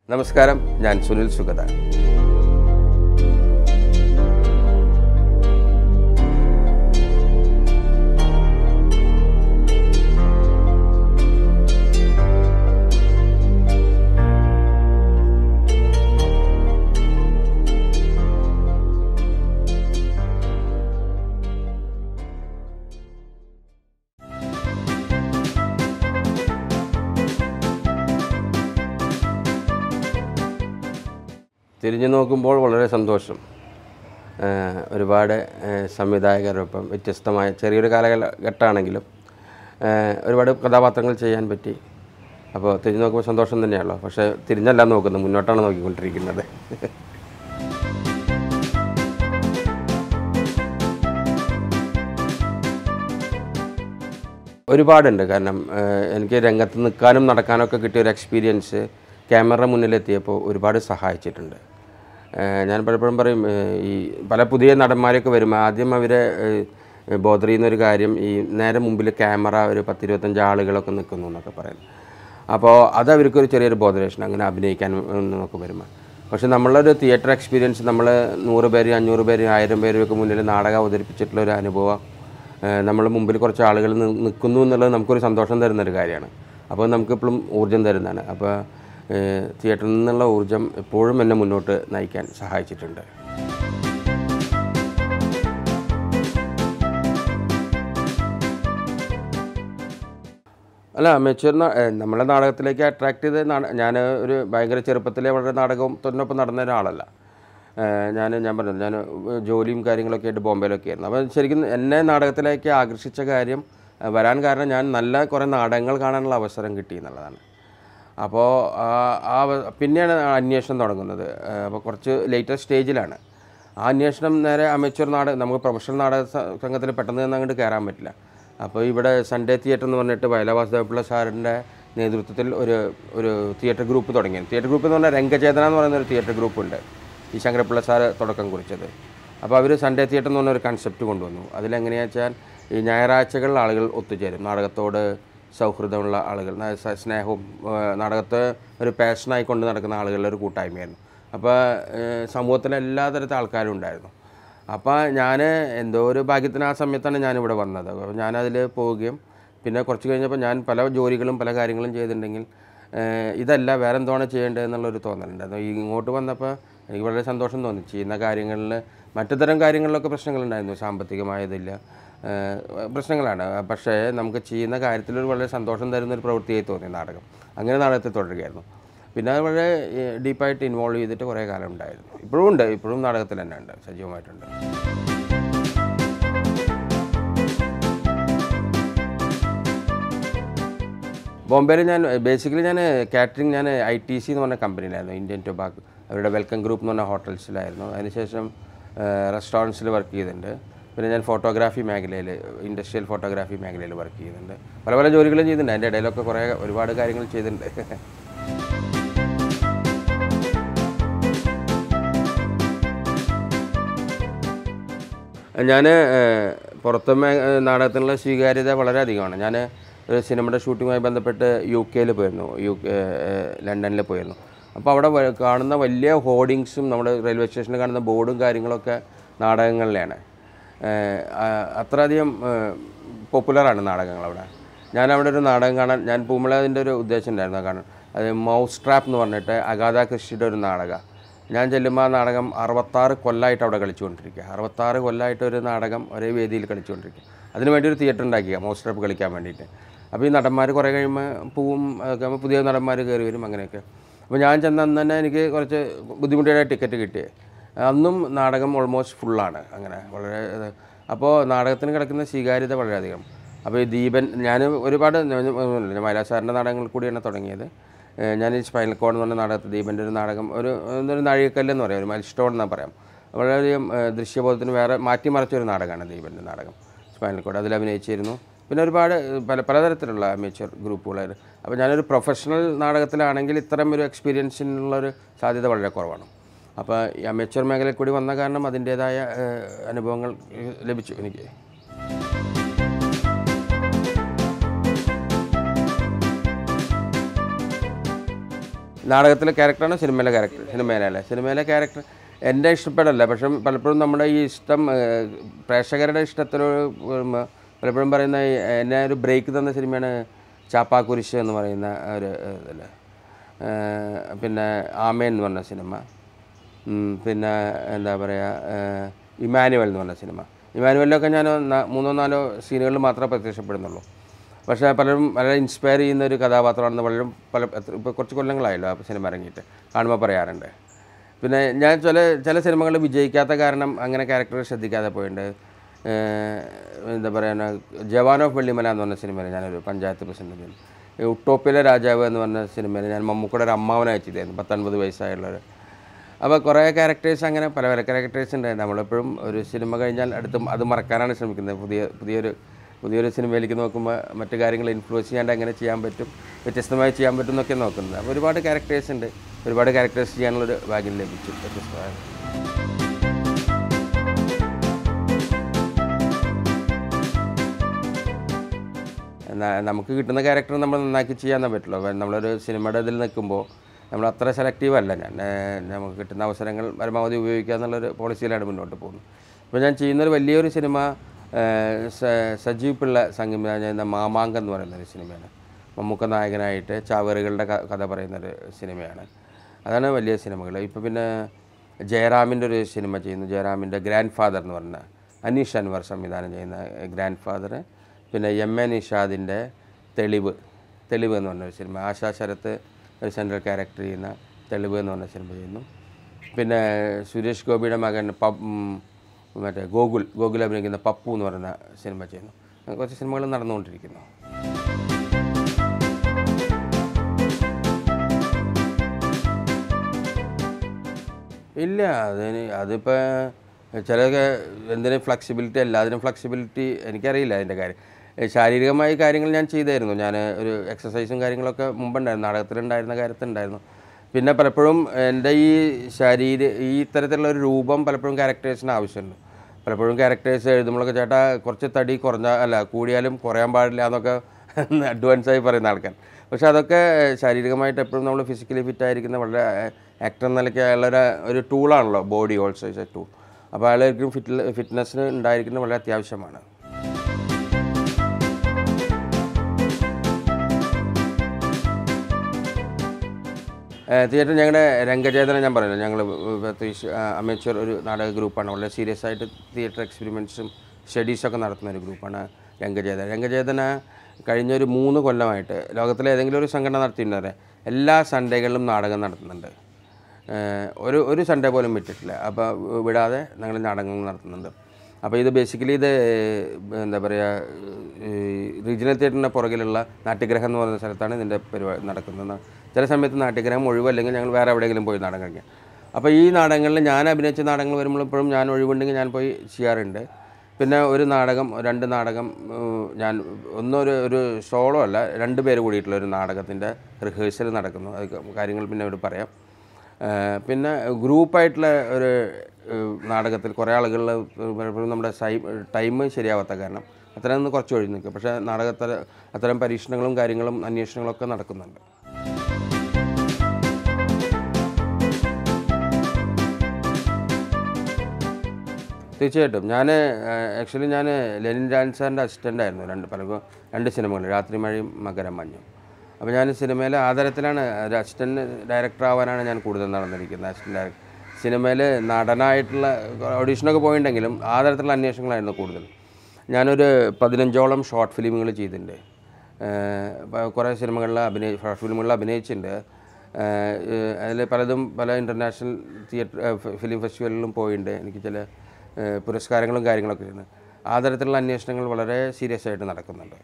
നമസ്കാരം ഞാൻ സുനിൽ സുഗത തിരിഞ്ഞു നോക്കുമ്പോൾ വളരെ സന്തോഷം ഏഹ് ഒരുപാട് ഏഹ് സംവിധായകരൊപ്പം വ്യത്യസ്തമായ ചെറിയൊരു കാലഘട്ടമാണെങ്കിലും ഏഹ് ഒരുപാട് കഥാപാത്രങ്ങൾ ചെയ്യാൻ പറ്റി അപ്പോൾ തിരിഞ്ഞു നോക്കുമ്പോൾ സന്തോഷം തന്നെയാണല്ലോ പക്ഷേ തിരിഞ്ഞല്ല നോക്കുന്നത് മുന്നോട്ടാണ് നോക്കിക്കൊണ്ടിരിക്കുന്നത് ഒരുപാടുണ്ട് കാരണം ഏഹ് എനിക്ക് രംഗത്ത് നിൽക്കാനും നടക്കാനൊക്കെ കിട്ടിയ ഒരു എക്സ്പീരിയൻസ് ക്യാമറ മുന്നിലെത്തിയപ്പോൾ ഒരുപാട് സഹായിച്ചിട്ടുണ്ട് ഏഹ് ഞാൻ പലപ്പോഴും പറയും ഏഹ് ഈ പല പുതിയ നടന്മാരൊക്കെ വരുമ്പോൾ ആദ്യം അവരെ ബോധർ ചെയ്യുന്ന ഒരു കാര്യം ഈ നേരെ മുമ്പിൽ ക്യാമറ ഒരു പത്തിരുപത്തഞ്ച് ആളുകളൊക്കെ നിൽക്കുന്നു എന്നൊക്കെ പറയുന്നു അപ്പോൾ അത് അവർക്കൊരു ചെറിയൊരു ബോധരേഷൻ അങ്ങനെ അഭിനയിക്കാൻ എന്നൊക്കെ വരുമ്പോൾ പക്ഷെ നമ്മളൊരു തിയേറ്റർ എക്സ്പീരിയൻസ് നമ്മൾ നൂറ് പേര് അഞ്ഞൂറ് പേര് ആയിരം പേരൊക്കെ മുന്നിൽ നാടകം അവതരിപ്പിച്ചിട്ടുള്ള ഒരു അനുഭവം നമ്മൾ മുമ്പിൽ കുറച്ച് ആളുകൾ നി- നിൽക്കുന്നു എന്നുള്ളത് നമുക്കൊരു സന്തോഷം തരുന്നൊരു കാര്യമാണ് അപ്പോൾ നമുക്കെപ്പോഴും ഊർജ്ജം തരുന്നതാണ് അപ്പോൾ തിയേറ്ററിൽ നിന്നുള്ള ഊർജ്ജം എപ്പോഴും എന്നെ മുന്നോട്ട് നയിക്കാൻ സഹായിച്ചിട്ടുണ്ട് അല്ല മെച്ചൂർ നമ്മളെ നാടകത്തിലേക്ക് അട്രാക്ട് ചെയ്ത് ഞാൻ ഒരു ഭയങ്കര ചെറുപ്പത്തിലെ വളരെ നാടകവും തൊന്നൊപ്പം നടന്ന ഒരാളല്ല ഞാൻ ഞാൻ പറഞ്ഞു ഞാൻ ജോലിയും കാര്യങ്ങളൊക്കെ ആയിട്ട് ബോംബെയിലൊക്കെ ആയിരുന്നു അപ്പോൾ ശരിക്കും എന്നെ നാടകത്തിലേക്ക് ആകർഷിച്ച കാര്യം ഏഹ്, വരാൻ കാരണം ഞാൻ നല്ല കുറേ നാടകങ്ങൾ കാണാനുള്ള അവസരം കിട്ടി എന്നുള്ളതാണ് അപ്പോൾ ആ- ആ വ- പിന്നെയാണ് ആ അന്വേഷണം തുടങ്ങുന്നത് ഏഹ്, അപ്പോൾ കുറച്ച് ലേറ്റസ്റ്റ് സ്റ്റേജിലാണ് ആ അന്വേഷണം നേരെ അമേച്ചർ നാടകം നമുക്ക് പ്രൊഫഷണൽ നാടക സ- സംഘത്തിൽ പെട്ടെന്ന് തന്നെ അങ്ങോട്ട് കയറാൻ പറ്റില്ല അപ്പോൾ ഇവിടെ സൺഡേ തിയേറ്റർ എന്ന് പറഞ്ഞിട്ട് വയലവാസുദേവപിള്ള സാറിൻ്റെ നേതൃത്വത്തിൽ ഒരു ഒരു തിയേറ്റർ ഗ്രൂപ്പ് തുടങ്ങി തിയേറ്റർ ഗ്രൂപ്പ് എന്ന് പറഞ്ഞാൽ രംഗചേതന എന്ന് പറയുന്ന ഒരു തിയേറ്റർ ഗ്രൂപ്പുണ്ട് ഈ ശങ്കരപിള്ള സാറ് തുടക്കം കുറിച്ചത് അപ്പോൾ അവർ സൺഡേ തിയേറ്റർ എന്ന് പറഞ്ഞ ഒരു കൺസെപ്റ്റ് കൊണ്ടുവന്നു അതിലെങ്ങനെയാണെന്ന് വെച്ചാൽ ഈ ഞായറാഴ്ചകളിൽ ആളുകൾ ഒത്തുചേരും നാടകത്തോട് സൗഹൃദമുള്ള ആളുകൾ ന- സ- സ്നേഹവും ആ, നാടകത്തെ ഒരു പാഷനായി കൊണ്ട് നടക്കുന്ന ആളുകളുടെ ഒരു കൂട്ടായ്മയായിരുന്നു അപ്പോൾ സമൂഹത്തിലെ എല്ലാ തരത്തെ ആൾക്കാരും ഉണ്ടായിരുന്നു അപ്പോൾ ഞാൻ എന്തോ ഒരു ഭാഗ്യത്തിന് ആ സമയത്താണ് ഞാനിവിടെ വന്നത് അപ്പോൾ ഞാനതിൽ പോവുകയും പിന്നെ കുറച്ച് കഴിഞ്ഞപ്പോൾ ഞാൻ പല ജോലികളും പല കാര്യങ്ങളും ചെയ്തിട്ടുണ്ടെങ്കിൽ ഏഹ്, ഇതല്ല വേറെ എന്താണ് ചെയ്യേണ്ടത് എന്നുള്ളൊരു തോന്നലുണ്ടായിരുന്നു ഈ ഇങ്ങോട്ട് വന്നപ്പോൾ എനിക്ക് വളരെ സന്തോഷം തോന്നി ചെയ്യുന്ന കാര്യങ്ങളിൽ മറ്റു തരം കാര്യങ്ങളിലൊക്കെ പ്രശ്നങ്ങളുണ്ടായിരുന്നു സാമ്പത്തികമായതില്ല ഏഹ്, പ്രശ്നങ്ങളാണ് പക്ഷേ നമുക്ക് ചെയ്യുന്ന കാര്യത്തിലൊരു വളരെ സന്തോഷം തരുന്ന ഒരു പ്രവൃത്തിയായി തോന്നി നാടകം അങ്ങനെ നാടകത്തിൽ തുടരുകയായിരുന്നു പിന്നെ അത് വളരെ ഡീപ്പായിട്ട് ഇൻവോൾവ് ചെയ്തിട്ട് കുറേ കാലം ഉണ്ടായിരുന്നു ഇപ്പോഴും ഉണ്ട് ഇപ്പോഴും നാടകത്തിൽ തന്നെ ഉണ്ട് സജീവമായിട്ടുണ്ട് ബോംബെയിൽ ഞാൻ ബേസിക്കലി ഞാൻ കാറ്ററിംഗ് ഞാൻ ഐ ടി സി എന്ന് പറഞ്ഞ കമ്പനിയിലായിരുന്നു ഇന്ത്യൻ ടൊബാക്കോ അവരുടെ വെൽക്കം ഗ്രൂപ്പ് എന്ന് പറഞ്ഞ ഹോട്ടൽസിലായിരുന്നു അതിനുശേഷം റെസ്റ്റോറൻറ്റ്സിൽ വർക്ക് ചെയ്തിട്ടുണ്ട് പിന്നെ ഞാൻ ഫോട്ടോഗ്രാഫി മേഖലയിൽ ഇൻഡസ്ട്രിയൽ ഫോട്ടോഗ്രാഫി മേഖലയിൽ വർക്ക് ചെയ്യുന്നുണ്ട് പല പല ജോലികളും ചെയ്തിട്ടുണ്ട് അതിൻ്റെ ഇടയിലൊക്കെ കുറേ ഒരുപാട് കാര്യങ്ങൾ ചെയ്തിട്ടുണ്ട് ഞാൻ പുറത്തെ മേ നാടകത്തിനുള്ള സ്വീകാര്യത വളരെ അധികമാണ് ഞാൻ ഒരു സിനിമയുടെ ഷൂട്ടിങ്ങുമായി ബന്ധപ്പെട്ട് യു കെയിൽ പോയിരുന്നു യു കെ ലണ്ടനിൽ പോയിരുന്നു അപ്പോൾ അവിടെ വ- കാണുന്ന വലിയ ഹോർഡിങ്സും നമ്മുടെ റെയിൽവേ സ്റ്റേഷനിൽ കാണുന്ന ബോർഡും കാര്യങ്ങളൊക്കെ നാടകങ്ങളിലാണ് ഏഹ്, ആ- അത്രയധികം പോപ്പുലറാണ് നാടകങ്ങൾ അവിടെ ഞാൻ അവിടെ ഒരു നാടകം കാണാൻ ഞാൻ പൂമള അതിൻ്റെ ഒരു ഉദ്ദേശം ഉണ്ടായിരുന്നു അത് കാണാൻ അത് മൗസ് ട്രാപ്പ് എന്ന് പറഞ്ഞിട്ട് അഗാധ കൃഷിയുടെ ഒരു നാടകം ഞാൻ ചെല്ലുമ്പോൾ ആ നാടകം അറുപത്താറ് കൊല്ലമായിട്ട് അവിടെ കളിച്ചുകൊണ്ടിരിക്കുക അറുപത്താറ് കൊല്ലമായിട്ട് ഒരു നാടകം ഒരേ വേദിയിൽ കളിച്ചുകൊണ്ടിരിക്കുക അതിന് വേണ്ടി ഒരു തിയേറ്റർ ഉണ്ടാക്കിയ മൗസ് ട്രാപ്പ് കളിക്കാൻ വേണ്ടിയിട്ട് അപ്പോൾ ഈ നടന്മാർ കുറേ കഴിയുമ്പോൾ പൂവും അതൊക്കെ ആകുമ്പോൾ പുതിയ നടന്മാർ കയറി വരും അങ്ങനെയൊക്കെ അപ്പോൾ ഞാൻ ചെന്ന അന്ന് തന്നെ എനിക്ക് കുറച്ച് ബുദ്ധിമുട്ടിയുടെ ടിക്കറ്റ് കിട്ടിയേ അന്നും നാടകം ഓൾമോസ്റ്റ് ഫുള്ളാണ് അങ്ങനെ വളരെ ഇത്. അപ്പോൾ നാടകത്തിന് കിടക്കുന്ന സ്വീകാര്യത വളരെയധികം അപ്പോൾ ഈ ദീപൻ ഞാൻ ഒരുപാട് മൈലാ സാറിൻ്റെ നാടകങ്ങൾ കൂടിയാണ് തുടങ്ങിയത് ഏഹ് ഞാൻ ഈ സ്പൈനൽ കോഡ് എന്ന് പറഞ്ഞ നാടകത്തിൽ ദീപൻ്റെ ഒരു നാടകം ഒരു ഒരു നാഴികക്കല്ല് എന്ന് പറയാം ഒരു മൈൽ സ്റ്റോൺ എന്ന് പറയാം വളരെയധികം ഏഹ് ദൃശ്യബോധത്തിന് വേറെ മാറ്റിമറിച്ച ഒരു നാടകമാണ് ദീപൻ്റെ നാടകം സ്പൈനൽ കോഡ് അതിൽ അഭിനയിച്ചിരുന്നു പിന്നെ ഒരുപാട് പല പലതരത്തിലുള്ള അമേച്ചർ ഗ്രൂപ്പുകളായിരുന്നു അപ്പോൾ ഞാനൊരു പ്രൊഫഷണൽ നാടകത്തിലാണെങ്കിൽ ഇത്തരം ഒരു എക്സ്പീരിയൻസിനുള്ളൊരു സാധ്യത വളരെ കുറവാണ് അപ്പോൾ ഈ അമേച്ചർ മേഖലയിൽ കൂടി വന്ന കാരണം അതിൻ്റേതായ ഏഹ്, അനുഭവങ്ങൾ ഏഹ്, ലഭിച്ചു എനിക്ക് നാടകത്തിലെ ക്യാരക്ടറാണ് സിനിമയിലെ ക്യാരക്ടർ സിനിമയിലെ അല്ലേ സിനിമയിലെ ക്യാരക്ടർ എൻ്റെ ഇഷ്ടപ്പെടല്ല പക്ഷെ പലപ്പോഴും നമ്മുടെ ഈ ഇഷ്ടം ഏഹ്, പ്രേക്ഷകരുടെ ഇഷ്ടത്തിനോട് വരുമ്പോൾ പലപ്പോഴും പറയുന്ന ഈ എന്നെ ഒരു ബ്രേക്ക് തന്ന സിനിമയാണ് ചാപ്പാക്കുരിശ് എന്ന് പറയുന്ന ഒരു ഇതിൽ പിന്നെ ആമേൻ എന്ന് പറഞ്ഞ സിനിമ ഉം, പിന്നെ എന്താ പറയുക ഇമാനുവൽ എന്ന് പറഞ്ഞ സിനിമ ഇമാനുവലിലൊക്കെ ഞാൻ ന- മൂന്നോ നാലോ സീനുകളിൽ മാത്രമേ പ്രത്യക്ഷപ്പെടുന്നുള്ളൂ പക്ഷേ പലരും വളരെ ഇൻസ്പയർ ചെയ്യുന്ന ഒരു കഥാപാത്രമാണെന്ന് പലരും പല ഇപ്പോൾ കുറച്ച് കൊല്ലങ്ങളായല്ലോ ആ സിനിമ ഇറങ്ങിയിട്ട് കാണുമ്പോൾ പറയാറുണ്ട് പിന്നെ ഞാൻ ചില ചില സിനിമകൾ വിജയിക്കാത്ത കാരണം അങ്ങനെ ക്യാരക്ടർ ശ്രദ്ധിക്കാതെ പോയിട്ടുണ്ട് ഏഹ് എന്താ പറയുക ജവാൻ ഓഫ് വെള്ളിമല എന്ന് പറഞ്ഞ സിനിമയിൽ ഞാനൊരു പഞ്ചായത്ത് പ്രസിഡന്റ് ഈ ഉട്ടോപ്പിലെ രാജാവ് എന്ന് പറഞ്ഞ സിനിമയിൽ ഞാൻ മമ്മൂക്കയുടെ ഒരു അമ്മാവനായി ചെയ്തായിരുന്നു പത്തൊൻപത് വയസ്സായുള്ളൊരു അപ്പോൾ കുറേ ക്യാരക്ടേഴ്സ് അങ്ങനെ പല പല ക്യാരക്ടേഴ്സ് ഉണ്ട് നമ്മളെപ്പോഴും ഒരു സിനിമ കഴിഞ്ഞാൽ അടുത്ത് അത് മറക്കാനാണ് ശ്രമിക്കുന്നത് പുതിയ പുതിയൊരു പുതിയൊരു സിനിമയിലേക്ക് നോക്കുമ്പോൾ മറ്റു കാര്യങ്ങൾ ഇൻഫ്ലുവൻസ് ചെയ്യാണ്ട് എങ്ങനെ ചെയ്യാൻ പറ്റും വ്യത്യസ്തമായി ചെയ്യാൻ പറ്റും എന്നൊക്കെ നോക്കുന്നത് അപ്പോൾ ഒരുപാട് ക്യാരക്ടേഴ്സ് ഉണ്ട് ഒരുപാട് ക്യാരക്ടേഴ്സ് ചെയ്യാനുള്ളൊരു ഭാഗ്യം ലഭിച്ചു വ്യത്യസ്തമായ എന്നാ- നമുക്ക് കിട്ടുന്ന ക്യാരക്ടർ നമ്മൾ നന്നാക്കി ചെയ്യാനേ പറ്റുള്ളൂ അപ്പോൾ നമ്മളൊരു സിനിമയുടെ ഇതിൽ നിൽക്കുമ്പോൾ നമ്മൾ അത്ര സെലക്റ്റീവ് അല്ല ഞാൻ ഏഹ് നമുക്ക് കിട്ടുന്ന അവസരങ്ങൾ പരമാവധി ഉപയോഗിക്കുക എന്നുള്ളൊരു പോളിസിയിലാണ് മുന്നോട്ട് പോകുന്നത് ഇപ്പോൾ ഞാൻ ചെയ്യുന്നൊരു വലിയൊരു സിനിമ ഏഹ് സ- സജീവ് പിള്ള സംഗീതം ചെയ്യുന്ന മാമാങ്കം എന്ന് പറയുന്ന ഒരു സിനിമയാണ് മമ്മൂക്ക നായകനായിട്ട് ചാവേറുകളുടെ ക- കഥ പറയുന്നൊരു സിനിമയാണ് അതാണ് വലിയ സിനിമകൾ ഇപ്പോൾ പിന്നെ ജയറാമിൻ്റെ ഒരു സിനിമ ചെയ്യുന്നു ജയറാമിൻ്റെ ഗ്രാൻഡ് ഫാദർ എന്ന് പറഞ്ഞ അനീഷ് അൻവർ സംവിധാനം ചെയ്യുന്ന ഗ്രാൻഡ് ഫാദർ പിന്നെ എം എ നിഷാദിൻ്റെ തെളിവ് തെളിവ് എന്ന് പറഞ്ഞൊരു സിനിമ ആശാ ശരത്ത് ഒരു സെൻട്രൽ ക്യാരക്ടർ ചെയ്യുന്ന തെളിവ് എന്ന് പറഞ്ഞ സിനിമ ചെയ്യുന്നു പിന്നെ സുരേഷ് ഗോപിയുടെ മകൻ പ ഉം, മറ്റേ ഗോകുൽ ഗോകുൽ അഭിനയിക്കുന്ന പപ്പു എന്ന് പറയുന്ന സിനിമ ചെയ്യുന്നു അങ്ങനെ കുറച്ച് സിനിമകൾ നടന്നുകൊണ്ടിരിക്കുന്നു ഇല്ല അതിന് അതിപ്പോൾ ചിലതൊക്കെ എന്തിനും ഫ്ലെക്സിബിലിറ്റി എല്ലാത്തിനും ഫ്ലെക്സിബിലിറ്റി എനിക്കറിയില്ല അതിൻ്റെ കാര്യം ഏ, ശാരീരികമായ കാര്യങ്ങൾ ഞാൻ ചെയ്തായിരുന്നു ഞാൻ ഒരു എക്സസൈസും കാര്യങ്ങളൊക്കെ മുമ്പുണ്ടായിരുന്നു നാടകത്തിലുണ്ടായിരുന്ന കാര്യത്തിലുണ്ടായിരുന്നു പിന്നെ പലപ്പോഴും എൻ്റെ ഈ ശരീര ഈ ഇത്തരത്തിലുള്ള ഒരു രൂപം പലപ്പോഴും ക്യാരക്ടേഴ്സിന് ആവശ്യമുണ്ട് പലപ്പോഴും ക്യാരക്ടേഴ്സ് എഴുതുമ്പോഴൊക്കെ ചേട്ടാ കുറച്ച് തടി കുറഞ്ഞ അല്ല കൂടിയാലും കുറയാൻ പാടില്ല എന്നൊക്കെ അഡ്വാൻസായി പറയുന്ന ആൾക്കാർ പക്ഷെ അതൊക്കെ ശാരീരികമായിട്ട് എപ്പോഴും നമ്മൾ ഫിസിക്കലി ഫിറ്റ് ആയിരിക്കുന്ന വളരെ ആക്ടർ എന്ന നിലയ്ക്ക് അയാളുടെ ഒരു ടൂളാണല്ലോ body also is a tool അപ്പോൾ അയാളൊരിക്കലും ഫിറ്റ് ഫിറ്റ്നസ്സിന് ഉണ്ടായിരിക്കുന്നത് വളരെ അത്യാവശ്യമാണ് തിയേറ്റർ ഞങ്ങളുടെ രംഗചേതന ഞാൻ പറഞ്ഞില്ല ഞങ്ങൾ അമേച്ചർ ഒരു നാടക ഗ്രൂപ്പാണ് വളരെ സീരിയസ് ആയിട്ട് തിയേറ്റർ എക്സ്പെരിമെൻറ്റ്സും സ്റ്റഡീസൊക്കെ നടത്തുന്ന ഒരു ഗ്രൂപ്പാണ് രംഗചേതന രംഗചേതന കഴിഞ്ഞ ഒരു മൂന്ന് കൊല്ലമായിട്ട് ലോകത്തിലെ ഏതെങ്കിലും ഒരു സംഘടന നടത്തിയിട്ടുണ്ടാരെ എല്ലാ സൺഡേകളിലും നാടകം നടത്തുന്നുണ്ട് ഏഹ് ഒരു ഒരു സൺഡേ പോലും വിട്ടിട്ടില്ല അപ്പോൾ വിടാതെ ഞങ്ങൾ നാടകങ്ങൾ നടത്തുന്നുണ്ട് അപ്പോൾ ഇത് ബേസിക്കലി ഇത് എന്താ പറയുക റീജിയണൽ തിയേറ്ററിൻ്റെ പുറകിലുള്ള നാട്യഗ്രഹം എന്ന് പറയുന്ന സ്ഥലത്താണ് ഇതിൻ്റെ പരിപാടി നടക്കുന്നത് ചില സമയത്ത് നാട്യഗ്രഹം ഒഴിവല്ലെങ്കിൽ ഞങ്ങൾ വേറെ എവിടെയെങ്കിലും പോയി നാടകം കളിക്കാം അപ്പോൾ ഈ നാടകങ്ങളിൽ ഞാൻ അഭിനയിച്ച നാടകങ്ങൾ വരുമ്പോൾ ഇപ്പോഴും ഞാൻ ഒഴിവുണ്ടെങ്കിൽ ഞാൻ പോയി ചെയ്യാറുണ്ട് പിന്നെ ഒരു നാടകം രണ്ട് നാടകം ഉം, ഞാൻ ഒന്നൊരു ഒരു സോളോ അല്ല രണ്ട് പേര് കൂടിയിട്ടുള്ള ഒരു നാടകത്തിൻ്റെ റിഹേഴ്സൽ നടക്കുന്നു അത് കാര്യങ്ങൾ പിന്നെ ഇവിടെ പറയാം ഏഹ് പിന്നെ ഗ്രൂപ്പായിട്ടുള്ള ഒരു ഏഹ് നാടകത്തിൽ കുറേ ആളുകളിൽ പലപ്പോഴും നമ്മുടെ സൈ ടൈം ശരിയാവാത്ത കാരണം അത്തരം നിന്ന് കുറച്ച് ഒഴിഞ്ഞു നിൽക്കും പക്ഷേ നാടകത്തിൽ അത്തരം പരീക്ഷണങ്ങളും കാര്യങ്ങളും അന്വേഷണങ്ങളൊക്കെ നടക്കുന്നുണ്ട് തീർച്ചയായിട്ടും ഞാൻ ആക്ച്വലി ഞാൻ ലെനിൻ ജാൻസാറിൻ്റെ അസിസ്റ്റൻ്റ് ആയിരുന്നു രണ്ട് പലർക്കും രണ്ട് സിനിമകൾ രാത്രി മഴയും മകരം മഞ്ഞും അപ്പോൾ ഞാൻ സിനിമയിൽ ആധാരത്തിലാണ് ഒരു അസിസ്റ്റൻറ്റ് ഡയറക്ടർ ആവാനാണ് ഞാൻ കൂടുതൽ നടന്നിരിക്കുന്നത് അസിസ്റ്റൻറ്റ് ഡയറക്ടർ സിനിമയിൽ നടനായിട്ടുള്ള ഓഡീഷനൊക്കെ പോയിട്ടുണ്ടെങ്കിലും ആധാരത്തിലുള്ള അന്വേഷണങ്ങളായിരുന്നു കൂടുതൽ ഞാനൊരു പതിനഞ്ചോളം ഷോർട്ട് ഫിലിമുകൾ ചെയ്തിട്ടുണ്ട് ഏഹ് കുറേ സിനിമകളിൽ അഭിനയി ഷോർട്ട് ഫിലിമുകളിൽ അഭിനയിച്ചിട്ടുണ്ട് അതിൽ പലതും പല ഇൻ്റർനാഷണൽ തിയേറ്റർ ഫിലിം ഫെസ്റ്റിവലിലും പോയിട്ടുണ്ട് എനിക്ക് ചില ഏഹ് പുരസ്കാരങ്ങളും കാര്യങ്ങളൊക്കെ ഉണ്ട് ആ തരത്തിലുള്ള അന്വേഷണങ്ങൾ വളരെ സീരിയസ് ആയിട്ട് നടക്കുന്നുണ്ട്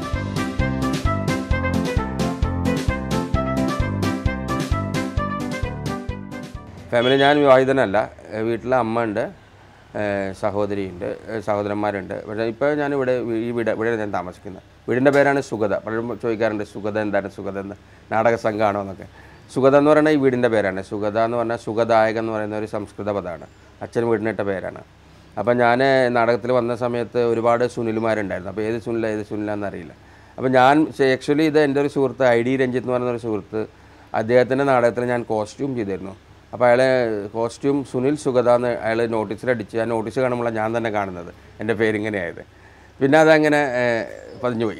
ഫാമിലി ഞാൻ വിവാഹിതനല്ല ഏഹ് വീട്ടിൽ അമ്മ ഉണ്ട് ഏഹ് സഹോദരിയുണ്ട് ഏഹ് സഹോദരന്മാരുണ്ട് പക്ഷേ ഇപ്പോൾ ഞാൻ ഇവിടെ വീ- ഈ വീട് ഇവിടെ ഞാൻ താമസിക്കുന്നത് വീടിൻ്റെ പേരാണ് സുഗത പലരും ചോദിക്കാറുണ്ട് സുഗത എന്താണ് സുഗത എന്ന് നാടക സംഘമാണോ എന്നൊക്കെ സുഗത എന്ന് പറയുന്നത് ഈ വീടിൻ്റെ പേരാണ് സുഗത എന്ന് പറഞ്ഞാൽ സുഗദായക എന്ന് പറയുന്ന ഒരു സംസ്കൃത പദമാണ് അച്ഛൻ വീടിനിട്ട പേരാണ് അപ്പോൾ ഞാൻ നാടകത്തിൽ വന്ന സമയത്ത് ഒരുപാട് സുനിലുമാരുണ്ടായിരുന്നു അപ്പോൾ ഏത് സുനില ഏത് സുനില എന്നറിയില്ല അപ്പോൾ ഞാൻ ആക്ച്വലി ഇത് എൻ്റെ ഒരു സുഹൃത്ത് ഐ ഡി രഞ്ജിത്ത് എന്ന് പറയുന്ന ഒരു സുഹൃത്ത് അദ്ദേഹത്തിൻ്റെ നാടകത്തിൽ ഞാൻ കോസ്റ്റ്യൂം ചെയ്തിരുന്നു അപ്പോൾ അയാളെ കോസ്റ്റ്യൂം സുനിൽ സുഗത എന്ന് അയാൾ നോട്ടീസിലടിച്ച് ആ നോട്ടീസ് കാണുമ്പോഴാണ് ഞാൻ തന്നെ കാണുന്നത് എൻ്റെ പേരിങ്ങനെയായത് പിന്നെ അതങ്ങനെ ഏഹ്, പതിഞ്ഞുപോയി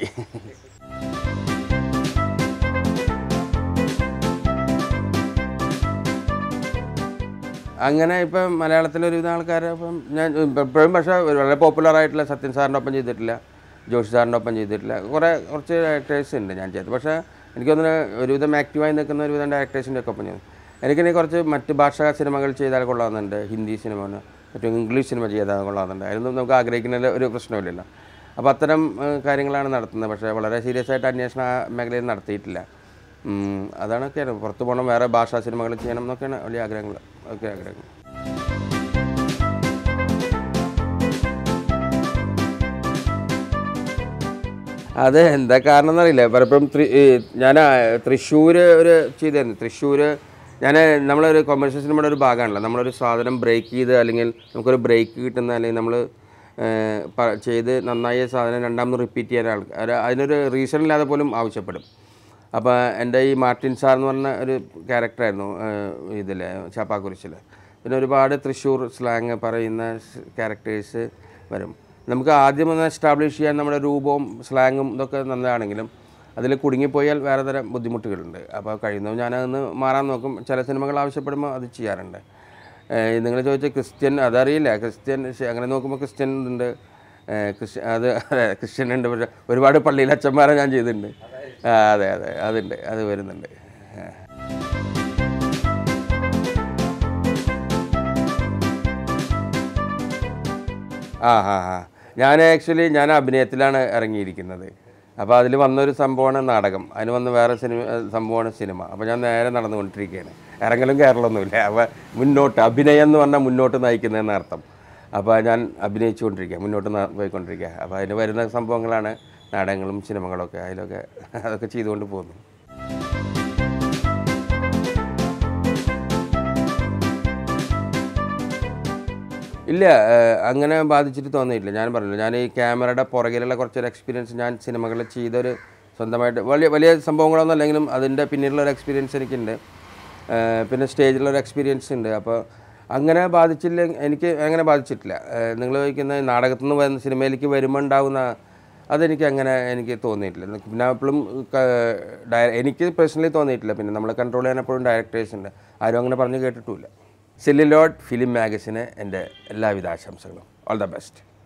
അങ്ങനെ ഇപ്പം മലയാളത്തിലെ ഒരുവിധ ആൾക്കാർ ഇപ്പം ഞാൻ ഇപ്പോഴും പക്ഷേ ഒരു വളരെ പോപ്പുലർ ആയിട്ടുള്ള സത്യൻ സാറിൻ്റെ ഒപ്പം ചെയ്തിട്ടില്ല ജോഷി സാറിൻ്റെ ഒപ്പം ചെയ്തിട്ടില്ല കുറേ കുറച്ച് ഡയറക്ടേഴ്സ് ഉണ്ട് ഞാൻ ചെയ്തത് പക്ഷേ എനിക്കൊന്ന് ഒരുവിധം ആക്റ്റീവായി നിൽക്കുന്ന ഒരുവിധം ഡയറക്ടേഴ്സിൻ്റെ ഒക്കെ ഒപ്പം ചെയ്തു എനിക്കിനി കുറച്ച് മറ്റ് ഭാഷാ സിനിമകൾ ചെയ്താൽ കൊള്ളാമെന്നുണ്ട് ഹിന്ദി സിനിമ മറ്റും ഇംഗ്ലീഷ് സിനിമ ചെയ്താൽ കൊള്ളാമെന്നുണ്ട് അതിനൊന്നും നമുക്ക് ആഗ്രഹിക്കുന്നതിൽ ഒരു പ്രശ്നമില്ലല്ലോ അപ്പോൾ അത്തരം ഏഹ്, കാര്യങ്ങളാണ് നടത്തുന്നത് പക്ഷേ വളരെ സീരിയസ് ആയിട്ട് അന്വേഷണ ആ മേഖലയിൽ നടത്തിയിട്ടില്ല ഉം, അതാണൊക്കെയാണ് പുറത്ത് പോകണം വേറെ ഭാഷാ സിനിമകൾ ചെയ്യണം എന്നൊക്കെയാണ് വലിയ ആഗ്രഹങ്ങൾ ഒക്കെ ആഗ്രഹങ്ങൾ അത് എന്താ കാരണം എന്നറിയില്ല പലപ്പോഴും ത്രി- ഈ ഞാൻ തൃശ്ശൂർ ഒരു ചെയ്തായിരുന്നു തൃശ്ശൂർ ഞാൻ നമ്മളൊരു കൊമേഴ്ഷ്യൽ സിനിമയുടെ ഒരു ഭാഗമാണല്ലോ നമ്മളൊരു സാധനം ബ്രേക്ക് ചെയ്ത് അല്ലെങ്കിൽ നമുക്കൊരു ബ്രേക്ക് കിട്ടുന്ന അല്ലെങ്കിൽ നമ്മൾ ചെയ്ത് നന്നായ സാധനം രണ്ടാമത് റിപ്പീറ്റ് ചെയ്യാൻ ആൾക്കാർ അതിനൊരു റീസൺ ഇല്ലാതെ പോലും ആവശ്യപ്പെടും അപ്പോൾ എൻ്റെ ഈ മാർട്ടിൻ സാർ എന്ന് പറഞ്ഞ ഒരു ക്യാരക്ടറായിരുന്നു ഇതിൽ ചാപ്പാക്കുരിശിൽ പിന്നെ ഒരുപാട് തൃശ്ശൂർ സ്ലാങ് പറയുന്ന ക്യാരക്ടേഴ്സ് വരും നമുക്ക് ആദ്യം ഒന്ന് എസ്റ്റാബ്ലിഷ് ചെയ്യാൻ നമ്മുടെ രൂപവും സ്ലാങ്ങും ഇതൊക്കെ നല്ലതാണെങ്കിലും അതിൽ കുടുങ്ങിപ്പോയാൽ വേറെ തരം ബുദ്ധിമുട്ടുകളുണ്ട് അപ്പോൾ കഴിയുന്നതും ഞാനതൊന്ന് മാറാൻ നോക്കും ചില സിനിമകൾ ആവശ്യപ്പെടുമ്പോൾ അത് ചെയ്യാറുണ്ട് നിങ്ങൾ ചോദിച്ച ക്രിസ്ത്യൻ അതറിയില്ല ക്രിസ്ത്യൻ ശ- അങ്ങനെ നോക്കുമ്പോൾ ക്രിസ്ത്യൻ ഉണ്ട് ഏഹ് ക്രിസ്ത്യ അത് അതെ ക്രിസ്ത്യൻ ഉണ്ട് പക്ഷേ ഒരുപാട് പള്ളിയിൽ അച്ഛന്മാരെ ഞാൻ ചെയ്തിട്ടുണ്ട് ആ, അതെ അതെ അതുണ്ട് അത് വരുന്നുണ്ട് ആ. ആ ഹാ ഹാ ഞാൻ ആക്ച്വലി ഞാൻ അഭിനയത്തിലാണ് ഇറങ്ങിയിരിക്കുന്നത് അപ്പോൾ അതിൽ വന്നൊരു സംഭവമാണ് നാടകം അതിന് വന്ന വേറെ സിനിമ സംഭവമാണ് സിനിമ അപ്പോൾ ഞാൻ നേരെ നടന്നുകൊണ്ടിരിക്കുകയാണ് ഇറങ്ങലും കയറലൊന്നുമില്ല അപ്പോൾ മുന്നോട്ട് അഭിനയം എന്ന് പറഞ്ഞാൽ മുന്നോട്ട് നയിക്കുന്നതെന്ന് അർത്ഥം അപ്പോൾ ഞാൻ അഭിനയിച്ചുകൊണ്ടിരിക്കുക മുന്നോട്ട് ന- പോയിക്കൊണ്ടിരിക്കുക അപ്പോൾ അതിന് വരുന്ന സംഭവങ്ങളാണ് നാടകങ്ങളും സിനിമകളൊക്കെ അതിലൊക്കെ അതൊക്കെ ചെയ്തുകൊണ്ട് പോകുന്നു ഇല്ല ഏഹ് അങ്ങനെ ബാധിച്ചിട്ട് തോന്നിയിട്ടില്ല ഞാൻ പറഞ്ഞില്ല ഞാൻ ഈ ക്യാമറയുടെ പുറകിലുള്ള കുറച്ചൊരു എക്സ്പീരിയൻസ് ഞാൻ സിനിമകൾ ചെയ്തൊരു സ്വന്തമായിട്ട് വലിയ വലിയ സംഭവങ്ങളൊന്നും അല്ലെങ്കിലും അതിൻ്റെ പിന്നിലുള്ള ഒരു എക്സ്പീരിയൻസ് എനിക്കുണ്ട് ഏഹ് പിന്നെ സ്റ്റേജിലൊരു എക്സ്പീരിയൻസ് ഉണ്ട് അപ്പോൾ അങ്ങനെ ബാധിച്ചില്ല എനിക്ക് അങ്ങനെ ബാധിച്ചിട്ടില്ല നിങ്ങൾ ചോദിക്കുന്ന നാടകത്തിൽ നിന്ന് വരുന്ന സിനിമയിലേക്ക് വരുമ്പോൾ ഉണ്ടാകുന്ന അതെനിക്ക് അങ്ങനെ എനിക്ക് തോന്നിയിട്ടില്ല പിന്നെ എപ്പോഴും എനിക്ക് പേഴ്സണലി തോന്നിയിട്ടില്ല പിന്നെ നമ്മൾ കൺട്രോൾ ചെയ്യാൻ എപ്പോഴും ഡയറക്ടേഴ്സ് ഉണ്ട് ആരും അങ്ങനെ പറഞ്ഞ് കേട്ടിട്ടുമില്ല സെല്ലിലോട്ട് ഫിലിം മാഗസിന് എൻ്റെ എല്ലാവിധ ആശംസകളും ഓൾ ദ ബെസ്റ്റ്